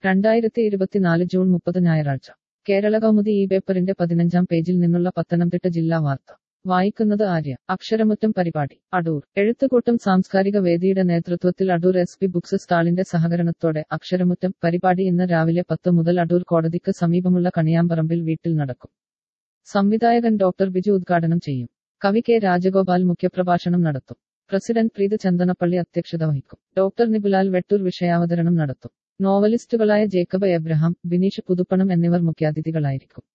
രണ്ടായിരത്തി ഇരുപത്തിനാല് ജൂൺ മുപ്പത് ഞായറാഴ്ച കേരള കൗമുദി ഈ പേപ്പറിന്റെ പതിനഞ്ചാം പേജിൽ നിന്നുള്ള പത്തനംതിട്ട ജില്ലാ വാർത്ത വായിക്കുന്നത് ആര്യ അക്ഷരമുറ്റം പരിപാടി അടൂർ എഴുത്തുകൂട്ടം സാംസ്കാരിക വേദിയുടെ നേതൃത്വത്തിൽ അടൂർ എസ് പി ബുക്സ് സ്റ്റാളിന്റെ സഹകരണത്തോടെ അക്ഷരമുറ്റം പരിപാടി ഇന്ന് രാവിലെ പത്ത് മുതൽ അടൂർ കോടതിക്ക് സമീപമുള്ള കണിയാമ്പറമ്പിൽ വീട്ടിൽ നടക്കും സംവിധായകൻ ഡോക്ടർ ബിജു ഉദ്ഘാടനം ചെയ്യും കവി കെ രാജഗോപാൽ മുഖ്യപ്രഭാഷണം നടത്തും പ്രസിഡന്റ് പ്രീത് ചന്ദനപ്പള്ളി അധ്യക്ഷത വഹിക്കും ഡോക്ടർ നിബുലാൽ വെട്ടൂർ വിഷയാവതരണം നടത്തും നോവലിസ്റ്റുകളായ ജേക്കബ് എബ്രഹാം ബിനീഷ് പുതുപ്പണം എന്നിവർ മുഖ്യാതിഥികളായിരിക്കും